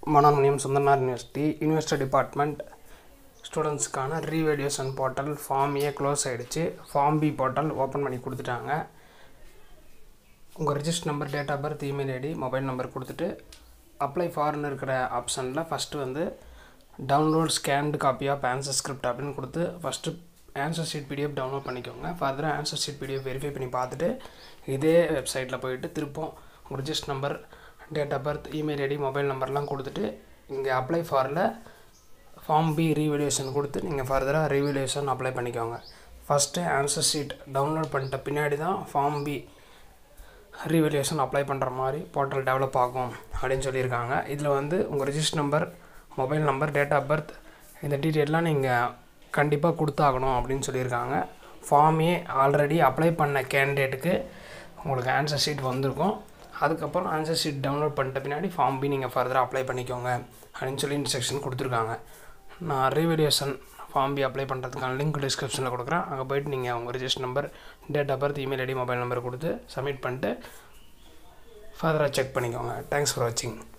Manonmaniam Sundaranar university university department ஸ்டூடெண்ட்ஸுக்கான revaluation portal form A close ஆகிடுச்சு form B portal open பண்ணி கொடுத்துட்டாங்க உங்கள் register number date of birth email ID mobile number கொடுத்துட்டு apply ஃபார்னு இருக்கிற ஆப்ஷனில் ஃபஸ்ட்டு வந்து download scanned copy of answer script அப்படின்னு கொடுத்து first answer sheet PDF download பண்ணிக்கோங்க ஃபர்தராக ஆன்சர் ஷீட் பிடிஎஃப் வெரிஃபை பண்ணி பார்த்துட்டு இதே வெப்சைட்டில் போயிட்டு திருப்பம் உங்கள் register number date of birth email ID mobile நம்பர்லாம் கொடுத்துட்டு இங்கே அப்ளை ஃபாரில் ஃபார்ம் பி ரீவேல்யூஷன் கொடுத்து நீங்கள் ஃபர்தராக ரீவேல்யூஷன் அப்ளை பண்ணிக்கோங்க ஃபஸ்ட்டு ஆன்சர் ஷீட் டவுன்லோட் பண்ணிட்ட பின்னாடி தான் ஃபார்ம் பி ரீவேல்யூஷன் அப்ளை பண்ணுற மாதிரி போர்ட்டல் டெவலப் ஆகும் அப்படின்னு சொல்லியிருக்காங்க இதில் வந்து உங்கள் register number mobile number date of birth இந்த டீட்டெயிலாம் நீங்கள் கண்டிப்பாக கொடுத்தாகணும் அப்படின்னு சொல்லியிருக்காங்க ஃபார்ம் ஏ ஆல்ரெடி அப்ளை பண்ண கேண்டிடேட்டுக்கு உங்களுக்கு ஆன்சர் ஷீட் வந்திருக்கும் அதுக்கப்புறம் ஆன்சர் ஷீட் டவுன்லோட் பண்ணிட்ட பின்னாடி ஃபார்ம் பி நீங்கள் ஃபர்தராக அப்ளை பண்ணிக்கோங்க அப்படின்னு சொல்லி இன்ஸ்ட்ரக்ஷன் கொடுத்துருக்காங்க நான் ரீவேல்யூஷன் ஃபார்ம் பி அப்ளை பண்ணுறதுக்கான லிங்க் டிஸ்கிரிப்ஷனில் கொடுக்குறேன் அங்கே போயிட்டு நீங்கள் உங்கள் register number date of birth email ID mobile number கொடுத்து சப்மிட் பண்ணிட்டு ஃபர்தராக செக் பண்ணிக்கோங்க தேங்க்ஸ் ஃபார் வாட்சிங்